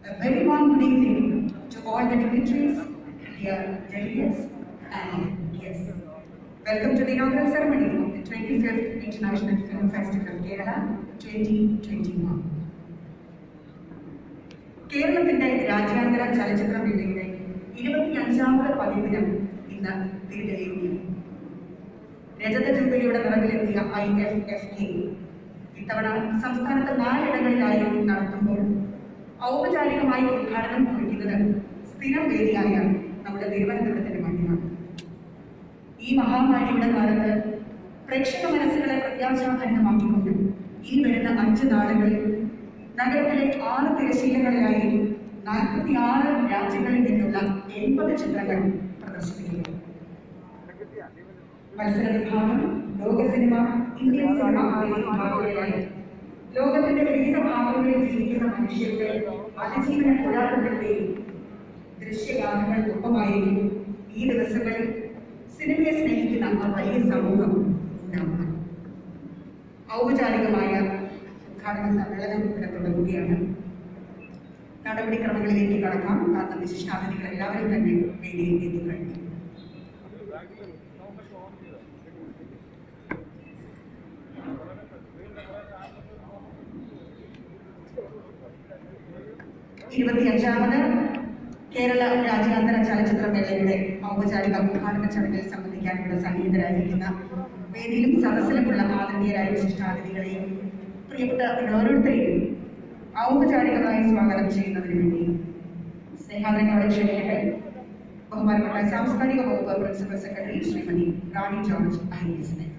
A very warm good evening to all the dignitaries, dear delegates, and guests. Welcome to the inaugural ceremony of the 25th International Film Festival Kerala 2021. കേരളത്തിന്റെ രാജ്യാന്തര ചലച്ചിത്ര മേളയുടെ ഇരുപത്തിയഞ്ചാമത് പതിപ്പിന് ഇന്ന് തിരികെയും രജത ജൂബിലിയുടെ നിറവിലെത്തിയ ഐ എഫ് എഫ് കെ ഇത്തവണ സംസ്ഥാനത്ത് നാലിടങ്ങളിലായി നടത്തുമ്പോൾ ഔപചാരികമായി ഉദ്ഘാടനം കുറിക്കുന്നത് സ്ഥിരം വേദിയായ നമ്മുടെ തിരുവനന്തപുരത്തിന്റെ മണ്ണിലാണ് ഈ മഹാമാരിയുടെ കാലത്ത് പ്രേക്ഷക മനസ്സുകളെ പ്രത്യാശാഭരണമാക്കിക്കൊണ്ട് ഇനി വരുന്ന അഞ്ച് നാളുകളിൽ നഗരത്തിലെ ആറ് തിരശീലകളിലായി നാൽപ്പത്തി ആറ് രാജ്യങ്ങളിൽ നിന്നുള്ള എൺപത് ചിത്രങ്ങൾ പ്രദർശിപ്പിക്കുന്നു മത്സര വിഭാഗം ലോക സിനിമ ഇന്ത്യൻ സിനിമ എന്നീ വിഭാഗങ്ങളിലായി ലോകത്തിന്റെ വിവിധ ഭാഗങ്ങളിൽ ജീവിക്കുന്ന മനുഷ്യരുടെ അതിജീവന പോരാട്ടങ്ങളുടെയും ദൃശ്യഗാഥകൾക്കൊപ്പമായിരിക്കും ഈ ദിവസങ്ങളിൽ സിനിമയെ സ്നേഹിക്കുന്ന ആ വലിയ സമൂഹം ഉണ്ടാവുക ഔപചാരികമായ ഉദ്ഘാടന സമ്മേളനം ഇവിടെ തുടങ്ങുകയാണ് നടപടിക്രമങ്ങളിലേക്ക് കടക്കാം കാരണം വിശിഷ്ടാതിഥികൾ എല്ലാവരും തന്നെ വേദിയിൽ എത്തിക്കഴിഞ്ഞു ഇരുപത്തിയഞ്ചാമത് കേരള രാജ്യാന്തര ചലച്ചിത്ര മേളയുടെ ഔപചാരിക ഉദ്ഘാടന ചടങ്ങിൽ സംബന്ധിക്കാനുള്ള സന്നിഹിതരായിരിക്കുന്ന വേദിയിലും സദസ്സിലുമുള്ള ആദരണീയരായ വിശിഷ്ടാതിഥികളെയും പ്രിയപ്പെട്ട ഓരോരുത്തരെയും ഔപചാരികമായി സ്വാഗതം ചെയ്യുന്നതിന് വേണ്ടി സ്നേഹാദരങ്ങളോടെ ക്ഷണിക്കട്ടെ ബഹുമാനപ്പെട്ട സാംസ്കാരിക വകുപ്പ് principal secretary Shrimati Rani George I എസിനെ